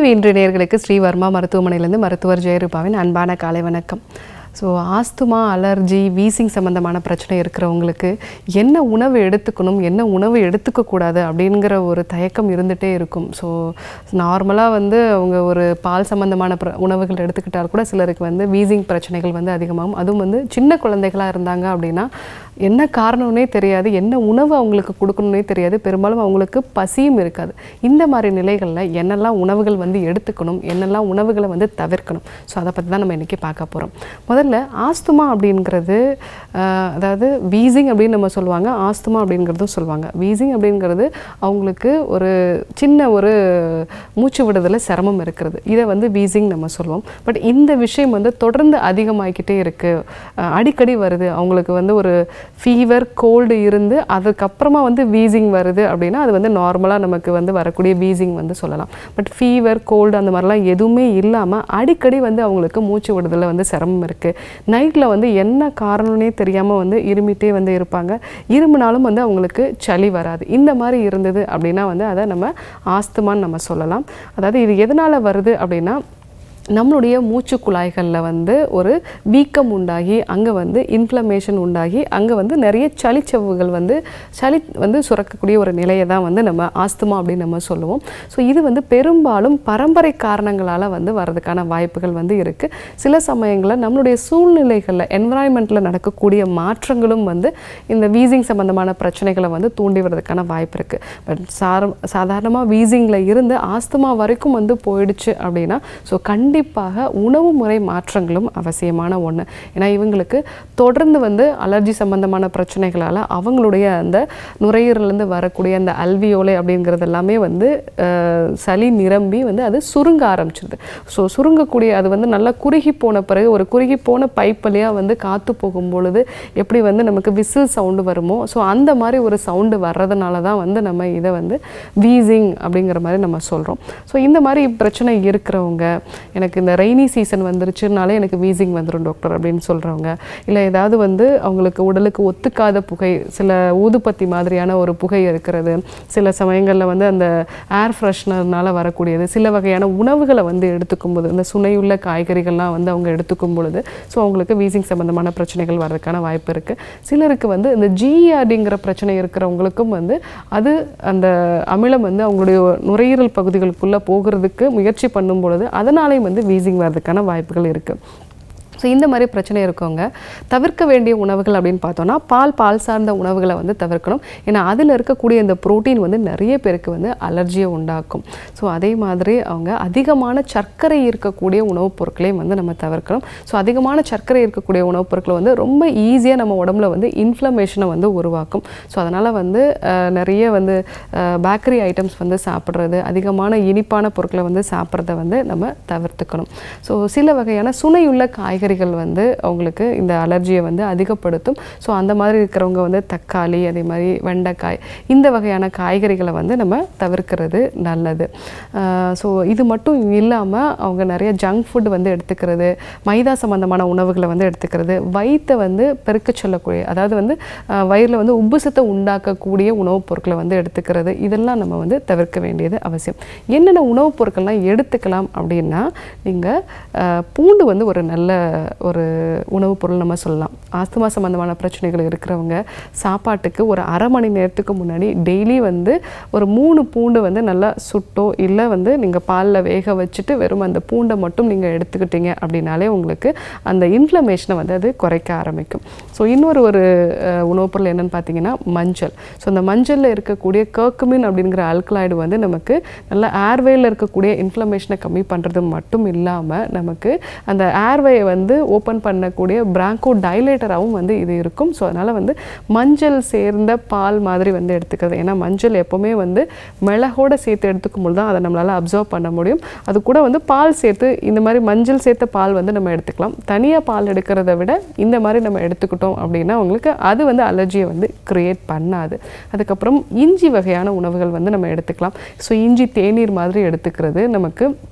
TV இன்று நேயர்களுக்கு ஸ்ரீவர்மா மருத்துவமனையிலேருந்து மருத்துவர் ஜெயரூபாவின் அன்பான காலை வணக்கம் ஸோ ஆஸ்துமா அலர்ஜி வீசிங் சம்மந்தமான பிரச்சனை இருக்கிறவங்களுக்கு என்ன உணவு எடுத்துக்கணும் என்ன உணவு எடுத்துக்கக்கூடாது அப்படிங்கிற ஒரு தயக்கம் இருந்துகிட்டே இருக்கும் ஸோ நார்மலாக வந்து அவங்க ஒரு பால் சம்மந்தமான பிர உணவுகள் எடுத்துக்கிட்டால் கூட சிலருக்கு வந்து வீசிங் பிரச்சனைகள் வந்து அதிகமாகும் அதுவும் வந்து சின்ன குழந்தைகளாக இருந்தாங்க அப்படின்னா என்ன காரணம்னே தெரியாது என்ன உணவு அவங்களுக்கு கொடுக்கணும்னே தெரியாது பெரும்பாலும் அவங்களுக்கு பசியும் இருக்காது இந்த மாதிரி நிலைகளில் என்னெல்லாம் உணவுகள் வந்து எடுத்துக்கணும் என்னெல்லாம் உணவுகளை வந்து தவிர்க்கணும் ஸோ அதை பற்றி தான் நம்ம இன்றைக்கி பார்க்க போகிறோம் முதல்ல ஆஸ்துமா அப்படிங்கிறது ஆஹ், அதாவது வீசிங் அப்படின்னு நம்ம சொல்லுவாங்க ஆஸ்துமா அப்படிங்கிறதும் சொல்லுவாங்க வீசிங் அப்படிங்கிறது அவங்களுக்கு ஒரு சின்ன ஒரு மூச்சு விடுதல சிரமம் இருக்கிறது இதை வந்து வீசிங் நம்ம சொல்லுவோம் பட் இந்த விஷயம் வந்து தொடர்ந்து அதிகமாகிக்கிட்டே இருக்குது அடிக்கடி வருது அவங்களுக்கு வந்து ஒரு ஃபீவர் கோல்டு இருந்து அதுக்கப்புறமா வந்து வீசிங் வருது அப்படின்னா அது வந்து நார்மலாக நமக்கு வந்து வரக்கூடிய வீசிங் வந்து சொல்லலாம் பட் ஃபீவர் கோல்டு அந்த மாதிரிலாம் எதுவுமே இல்லாமல் அடிக்கடி வந்து அவங்களுக்கு மூச்சு விடுதலை வந்து சிரமம் இருக்குது நைட்டில் வந்து என்ன காரணம்னே தெரியாமல் வந்து இருமிட்டே வந்து இருப்பாங்க இருமுனாலும் வந்து அவங்களுக்கு சளி வராது இந்த மாதிரி இருந்தது அப்படின்னா வந்து அதை நம்ம ஆஸ்துமான்னு நம்ம சொல்லலாம் அதாவது இது எதனால் வருது அப்படின்னா நம்மளுடைய மூச்சு குழாய்களில் வந்து ஒரு வீக்கம் உண்டாகி அங்கே வந்து இன்ஃப்ளமேஷன் உண்டாகி அங்கே வந்து நிறைய சளிச்சவ்வுகள் வந்து சளி வந்து சுரக்கக்கூடிய ஒரு நிலையை தான் வந்து நம்ம ஆஸ்துமா அப்படின்னு நம்ம சொல்லுவோம் ஸோ இது வந்து பெரும்பாலும் பரம்பரை காரணங்களால் வந்து வர்றதுக்கான வாய்ப்புகள் வந்து இருக்குது சில சமயங்களில் நம்மளுடைய சூழ்நிலைகளில் என்வரான்மெண்ட்டில் நடக்கக்கூடிய மாற்றங்களும் வந்து இந்த வீசிங் சம்மந்தமான பிரச்சனைகளை வந்து தூண்டி வர்றதுக்கான வாய்ப்பு இருக்குது பட் சார சாதாரணமாக வீசிங்கில் இருந்து ஆஸ்துமா வரைக்கும் வந்து போயிடுச்சு அப்படின்னா ஸோ கண்டிப்பாக உணவு முறை மாற்றங்களும் அவசியமான ஒன்று ஏன்னா இவங்களுக்கு தொடர்ந்து வந்து அலர்ஜி சம்பந்தமான பிரச்சனைகளால் அவங்களுடைய அந்த நுரையீரலேருந்து வரக்கூடிய அந்த அல்வியோலை அப்படிங்கிறது எல்லாமே வந்து அஹ், சளி நிரம்பி வந்து அது சுருங்க ஆரம்பிச்சிருது ஸோ சுருங்கக்கூடிய அது வந்து நல்லா குறுகி போன பிறகு ஒரு குறுகி போன பைப் வழியாக வந்து காற்று போகும் பொழுது எப்படி வந்து நமக்கு விசில் சவுண்டு வருமோ ஸோ அந்த மாதிரி ஒரு சவுண்டு வர்றதுனால தான் வந்து நம்ம இதை வந்து வீசிங் அப்படிங்கிற மாதிரி நம்ம சொல்கிறோம் ஸோ இந்த மாதிரி பிரச்சனை இருக்கிறவங்க எனக்கு இந்த ரெய்னி சீசன் வந்துருச்சுனாலே எனக்கு வீசிங் வந்துடும் டாக்டர் அப்படின்னு சொல்கிறவங்க இல்லை ஏதாவது வந்து அவங்களுக்கு உடலுக்கு ஒத்துக்காத புகை சில ஊதுபத்தி மாதிரியான ஒரு புகை இருக்கிறது சில சமயங்களில் வந்து அந்த ஏர் ஃப்ரெஷ்னர்னால வரக்கூடியது சில வகையான உணவுகளை வந்து எடுத்துக்கும் போது இந்த சுனையுள்ள காய்கறிகள்லாம் வந்து அவங்க எடுத்துக்கும் பொழுது ஸோ அவங்களுக்கு வீசிங் சம்மந்தமான பிரச்சனைகள் வர்றதுக்கான வாய்ப்பு இருக்குது சிலருக்கு வந்து இந்த ஜிஆர்டிங்கிற பிரச்சனை இருக்கிறவங்களுக்கும் வந்து அது அந்த அமிலம் வந்து அவங்களுடைய நுரையீரல் பகுதிகளுக்குள்ளே போகிறதுக்கு முயற்சி பண்ணும் பொழுது அதனாலேயும் வந்து வீசிங் வர்றதுக்கான வாய்ப்புகள் இருக்குது ஸோ இந்த மாதிரி பிரச்சனை இருக்கவங்க தவிர்க்க வேண்டிய உணவுகள் அப்படின்னு பார்த்தோன்னா பால் பால் சார்ந்த உணவுகளை வந்து தவிர்க்கணும் ஏன்னா அதில் இருக்கக்கூடிய இந்த புரோட்டீன் வந்து நிறைய பேருக்கு வந்து அலர்ஜியை உண்டாக்கும் ஸோ அதே மாதிரி அவங்க அதிகமான சர்க்கரை இருக்கக்கூடிய உணவுப் பொருட்களையும் வந்து நம்ம தவிர்க்கணும் ஸோ அதிகமான சர்க்கரை இருக்கக்கூடிய உணவுப் பொருட்களை வந்து ரொம்ப ஈஸியாக நம்ம உடம்புல வந்து இன்ஃப்ளமேஷனை வந்து உருவாக்கும் ஸோ அதனால் வந்து அஹ், நிறைய வந்து பேக்கரி ஐட்டம்ஸ் வந்து சாப்பிட்றது அதிகமான இனிப்பான பொருட்களை வந்து சாப்பிட்றத வந்து நம்ம தவிர்த்துக்கணும் ஸோ சில வகையான சுனையுள்ள காய்கறிகள் வந்து அவங்களுக்கு இந்த அலர்ஜியை வந்து அதிகப்படுத்தும் ஸோ அந்த மாதிரி இருக்கிறவங்க வந்து தக்காளி அதே மாதிரி வெண்டைக்காய் இந்த வகையான காய்கறிகளை வந்து நம்ம தவிர்க்கிறது நல்லது ஸோ இது மட்டும் இல்லாமல் அவங்க நிறைய ஜங்க் ஃபுட் வந்து எடுத்துக்கிறது மைதா சம்பந்தமான உணவுகளை வந்து எடுத்துக்கிறது வயிற்றை வந்து பெருக்க சொல்லக்கூடிய அதாவது வந்து வயிறில் வந்து உப்புசத்தை உண்டாக்கக்கூடிய உணவுப் பொருட்களை வந்து எடுத்துக்கிறது இதெல்லாம் நம்ம வந்து தவிர்க்க வேண்டியது அவசியம் என்னென்ன உணவுப் பொருட்கள்லாம் எடுத்துக்கலாம் அப்படின்னா நீங்கள் பூண்டு வந்து ஒரு நல்ல ஒரு உணவுப் பொருள் நம்ம சொல்லலாம் ஆஸ்துமா சம்பந்தமான பிரச்சனைகள் இருக்கிறவங்க சாப்பாட்டுக்கு ஒரு அரை மணி நேரத்துக்கு முன்னாடி டெய்லி வந்து ஒரு மூணு பூண்டு வந்து நல்லா சுட்டோ இல்லை வந்து நீங்கள் பாலில் வேக வச்சுட்டு வெறும் அந்த பூண்டை மட்டும் நீங்கள் எடுத்துக்கிட்டீங்க அப்படின்னாலே உங்களுக்கு அந்த இன்ஃப்ளமேஷனை வந்து அது குறைக்க ஆரம்பிக்கும் ஸோ இன்னொரு ஒரு அஹ், உணவுப் பொருள் என்னன்னு பார்த்தீங்கன்னா மஞ்சள் ஸோ அந்த மஞ்சளில் இருக்கக்கூடிய கர்க்குமின் அப்படிங்கிற ஆல்கலாய்டு வந்து நமக்கு நல்ல ஏர்வேயில் இருக்கக்கூடிய இன்ஃப்ளமேஷனை கம்மி பண்ணுறது மட்டும் இல்லாமல் நமக்கு அந்த ஏர்வேயை வந்து ஓப்பன் பண்ணக்கூடிய பிராங்கோ டைலேட்டராகவும் வந்து இது இருக்கும் ஸோ அதனால் வந்து மஞ்சள் சேர்ந்த பால் மாதிரி வந்து எடுத்துக்கிறது ஏன்னா மஞ்சள் எப்போவுமே வந்து மிளகோட சேர்த்து எடுத்துக்கும் போது தான் அதை நம்மளால் அப்சர்வ் பண்ண முடியும் அது கூட வந்து பால் சேர்த்து இந்த மாதிரி மஞ்சள் சேர்த்த பால் வந்து நம்ம எடுத்துக்கலாம் தனியாக பால் எடுக்கிறத விட இந்த மாதிரி நம்ம எடுத்துக்கிட்டோம் அப்படின்னா உங்களுக்கு அது வந்து அலர்ஜியை வந்து கிரியேட் பண்ணாது அதுக்கப்புறம் இஞ்சி வகையான உணவுகள் வந்து நம்ம எடுத்துக்கலாம் ஸோ இஞ்சி தேநீர் மாதிரி எடுத்துக்கிறது நமக்கு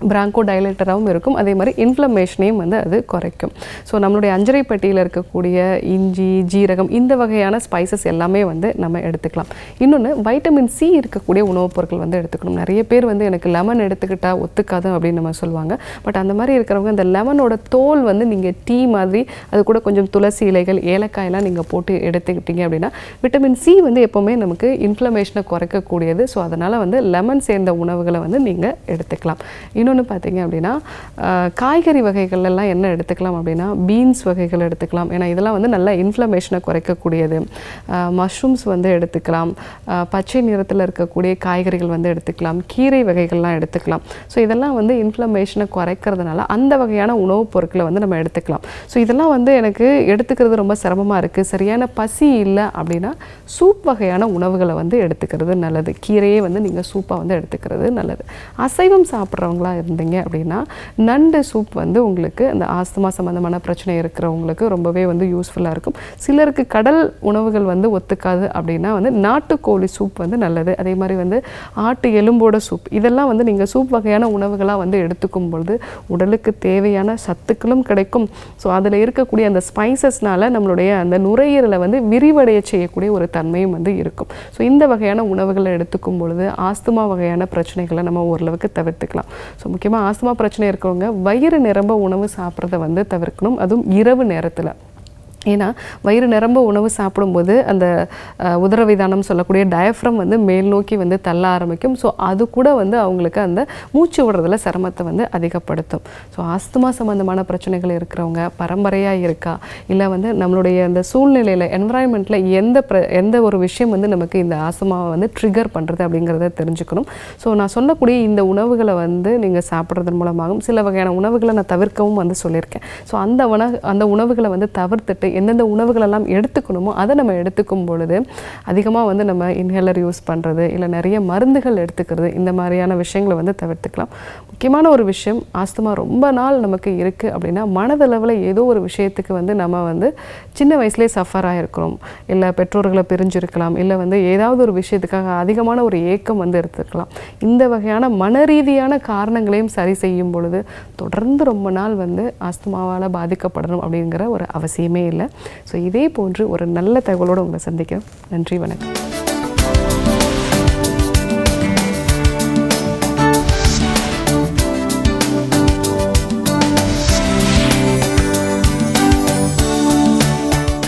பிராங்கோ டைலேட்டராகவும் இருக்கும் அதே மாதிரி இன்ஃப்ளமேஷனையும் வந்து அது குறைக்கும் ஸோ நம்மளுடைய அஞ்சரை பெட்டியில் இருக்கக்கூடிய இஞ்சி ஜீரகம் இந்த வகையான ஸ்பைசஸ் எல்லாமே வந்து நம்ம எடுத்துக்கலாம் இன்னொன்று வைட்டமின் சி இருக்கக்கூடிய உணவுப் பொருட்கள் வந்து எடுத்துக்கணும் நிறைய பேர் வந்து எனக்கு லெமன் எடுத்துக்கிட்டா ஒத்துக்காது அப்படின்னு நம்ம சொல்லுவாங்க பட் அந்த மாதிரி இருக்கிறவங்க இந்த லெமனோட தோல் வந்து நீங்கள் டீ மாதிரி அது கூட கொஞ்சம் துளசி இலைகள் ஏலக்காயெல்லாம் நீங்கள் போட்டு எடுத்துக்கிட்டீங்க அப்படின்னா விட்டமின் சி வந்து எப்போவுமே நமக்கு இன்ஃப்ளமேஷனை குறைக்கக்கூடியது ஸோ அதனால் வந்து லெமன் சேர்ந்த உணவுகளை வந்து நீங்கள் எடுத்துக்கலாம் இன்னொன்று பார்த்தீங்க அப்படின்னா ஆஹ், காய்கறி வகைகள் எல்லாம் என்ன எடுத்துக்கலாம் அப்படின்னா பீன்ஸ் வகைகள் எடுத்துக்கலாம் ஏன்னா இதெல்லாம் வந்து நல்ல இன்ஃப்ளமேஷனை குறைக்கக்கூடியது மஷ்ரூம்ஸ் வந்து எடுத்துக்கலாம் ஆஹ், பச்சை நிறத்தில் இருக்கக்கூடிய காய்கறிகள் வந்து எடுத்துக்கலாம் கீரை வகைகள்லாம் எடுத்துக்கலாம் ஸோ இதெல்லாம் வந்து இன்ஃப்ளமேஷனை குறைக்கிறதுனால அந்த வகையான உணவுப் பொருட்களை வந்து நம்ம எடுத்துக்கலாம் ஸோ இதெல்லாம் வந்து எனக்கு எடுத்துக்கிறது ரொம்ப சிரமமாக இருக்குது சரியான பசி இல்லை அப்படின்னா சூப் வகையான உணவுகளை வந்து எடுத்துக்கிறது நல்லது கீரையே வந்து நீங்கள் சூப்பாக வந்து எடுத்துக்கிறது நல்லது அசைவம் சாப்பிட்றவங்களா இருந்தீங்க அப்படின்னா நண்டு சூப் வந்து உங்களுக்கு அந்த ஆஸ்துமா சம்மந்தமான பிரச்சனை இருக்கிறவங்களுக்கு ரொம்பவே வந்து யூஸ்ஃபுல்லாக இருக்கும் சிலருக்கு கடல் உணவுகள் வந்து ஒத்துக்காது அப்படின்னா வந்து நாட்டுக்கோழி சூப் வந்து நல்லது அதே மாதிரி வந்து ஆட்டு எலும்போட சூப் இதெல்லாம் வந்து நீங்கள் சூப் வகையான உணவுகளாக வந்து எடுத்துக்கும் பொழுது உடலுக்கு தேவையான சத்துக்களும் கிடைக்கும் ஸோ அதில் இருக்கக்கூடிய அந்த ஸ்பைசஸ்னால நம்மளுடைய அந்த நுரையீரலை வந்து விரிவடைய செய்யக்கூடிய ஒரு தன்மையும் வந்து இருக்கும் ஸோ இந்த வகையான உணவுகளை எடுத்துக்கும் பொழுது ஆஸ்துமா வகையான பிரச்சனைகளை நம்ம ஓரளவுக்கு தவிர்த்துக்கலாம் ஸோ முக்கியமாக ஆஸ்துமா பிரச்சனை இருக்கிறவங்க வயிறு நிரம்ப உணவு சாப்பிட்றத வந்து தவிர்க்கணும் அதுவும் இரவு நேரத்தில் ஏன்னா வயிறு நிரம்ப உணவு சாப்பிடும்போது அந்த அஹ், உதரவிதானம் சொல்லக்கூடிய டயஃப்ரம் வந்து மேல் நோக்கி வந்து தள்ள ஆரம்பிக்கும் ஸோ அது கூட வந்து அவங்களுக்கு அந்த மூச்சு விடுறதுல சிரமத்தை வந்து அதிகப்படுத்தும் ஸோ ஆஸ்துமா சம்மந்தமான பிரச்சனைகள் இருக்கிறவங்க பரம்பரையாக இருக்கா இல்லை வந்து நம்மளுடைய அந்த சூழ்நிலையில் என்வரான்மெண்ட்டில் எந்த பிர எந்த ஒரு விஷயம் வந்து நமக்கு இந்த ஆஸ்துமாவை வந்து ட்ரிகர் பண்ணுறது அப்படிங்கிறத தெரிஞ்சுக்கணும் ஸோ நான் சொல்லக்கூடிய இந்த உணவுகளை வந்து நீங்கள் சாப்பிட்றதன் மூலமாகவும் சில வகையான உணவுகளை நான் தவிர்க்கவும் வந்து சொல்லியிருக்கேன் ஸோ அந்த உண அந்த உணவுகளை வந்து தவிர்த்துட்டு எந்தெந்த உணவுகளெல்லாம் எடுத்துக்கணுமோ அதை நம்ம எடுத்துக்கும் பொழுது அதிகமாக வந்து நம்ம இன்ஹேலர் யூஸ் பண்ணுறது இல்லை நிறைய மருந்துகள் எடுத்துக்கிறது இந்த மாதிரியான விஷயங்களை வந்து தவிர்த்துக்கலாம் முக்கியமான ஒரு விஷயம் ஆஸ்துமா ரொம்ப நாள் நமக்கு இருக்குது அப்படின்னா மனதளவில் ஏதோ ஒரு விஷயத்துக்கு வந்து நம்ம வந்து சின்ன வயசுலேயே சஃபர் ஆகிருக்கிறோம் இல்லை பெற்றோர்களை பிரிஞ்சிருக்கலாம் இல்லை வந்து ஏதாவது ஒரு விஷயத்துக்காக அதிகமான ஒரு ஏக்கம் வந்து எடுத்துக்கலாம் இந்த வகையான மன ரீதியான காரணங்களையும் சரி செய்யும் பொழுது தொடர்ந்து ரொம்ப நாள் வந்து ஆஸ்துமாவால் பாதிக்கப்படணும் அப்படிங்கிற ஒரு அவசியமே இல்லை ஸோ இதே போன்று ஒரு நல்ல தகவலோடு உங்களை சந்திக்கிறேன் நன்றி வணக்கம்